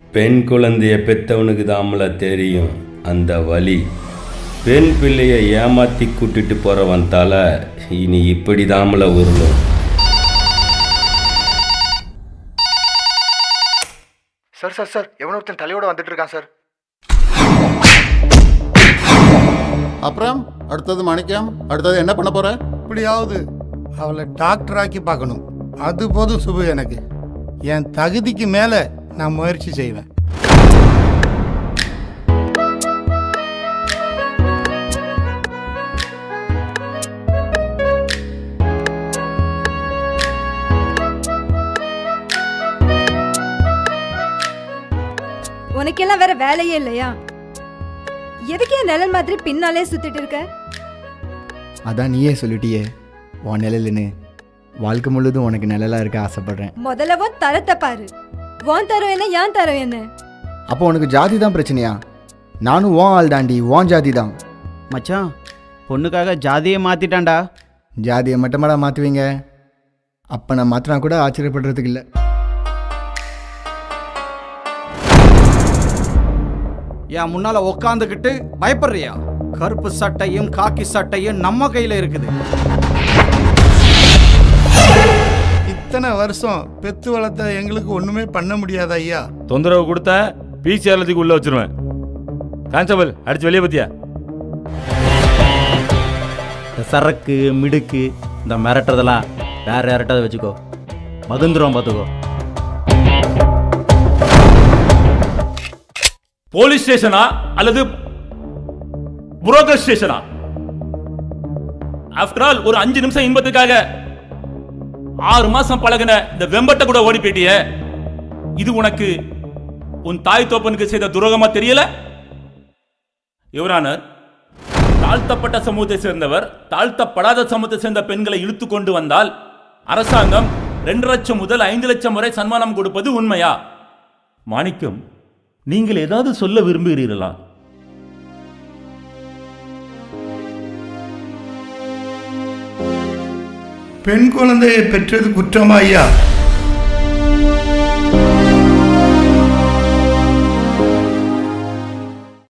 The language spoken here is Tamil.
பெண் குழந்தைய பெத்தவனுக்கு தாமல தெரியும் அந்த வலி பெண் பிள்ளைய ஏமாத்தி கூட்டிட்டு போறவன் தலை இனி இப்படி தாமல உருளும் சார் சார் சார் எவனோ ஒருத்தன் தலையோட வந்துட்டு இருக்கான் சார் அப்புறம் அடுத்தது மாணிக்கம் அடுத்தது என்ன பண்ண போற எப்படியாவது அவளை டாக்டர் ஆக்கி பார்க்கணும் அது போதும் சுபு எனக்கு என் தகுதிக்கு மேலே நான் முயற்சி செய்வேன் உனக்கெல்லாம் வேற வேலையே இல்லையா எதுக்கு என் நிழல் மாதிரி பின்னாலே சுத்திட்டு இருக்க அதான் நீயே சொல்லிட்டியே உன் நிழலுன்னு வாழ்க்கை முழுதும் உனக்கு நிழலாக இருக்க ஆசைப்படுறேன் முதல்ல உன் தரத்தை பாரு உன் தரம் என்ன ஏன் தரம் என்ன அப்போ உனக்கு ஜாதி தான் பிரச்சனையா நானும் உன் ஆள் தாண்டி உன் ஜாதி தான் மச்சான் பொண்ணுக்காக ஜாதியை மாத்திட்டான்டா ஜாதியை மட்டுமாடா மாற்றுவீங்க அப்போ நான் மாற்றினா கூட ஆச்சரியப்படுறதுக்கு இல்லை என் முன்னால உக்காந்துக்கிட்டு பயப்படுறியா கருப்பு சட்டையும் காக்கி சட்டையும் நம்ம கையில இருக்குது இத்தனை வருஷம் பெத்து வளர்த்த எங்களுக்கு ஒன்றுமே பண்ண முடியாத ஐயா தொந்தரவு கொடுத்தா பீச் ஏறதுக்கு உள்ள வச்சிருவேன் கான்ஸ்டபிள் அடிச்சு வெளியே பத்தியா இந்த சரக்கு மிடுக்கு இந்த மிரட்டுறதெல்லாம் வேற யார்கிட்ட வச்சுக்கோ மகுந்துரும் பார்த்துக்கோ போலீஸ் ஸ்டேஷனா அல்லது புரோக்கர் ஸ்டேஷனா ஆஃப்டர் ஆல் ஒரு அஞ்சு நிமிஷம் இன்பத்துக்காக ஆறு மாசம் பழகின இந்த வெம்பட்ட கூட ஓடி போயிட்டியே இது உனக்கு உன் தாய் தோப்பனுக்கு செய்த துரோகமா தெரியல யுவரானர் தாழ்த்தப்பட்ட சமூகத்தை சேர்ந்தவர் தாழ்த்தப்படாத சமூகத்தை சேர்ந்த பெண்களை இழுத்து கொண்டு வந்தால் அரசாங்கம் ரெண்டு லட்சம் முதல் ஐந்து லட்சம் வரை சன்மானம் கொடுப்பது உண்மையா மாணிக்கம் நீங்கள் ஏதாவது சொல்ல விரும்புகிறீர்களா பெண் குழந்தையை பெற்றது குற்றமா ஐயா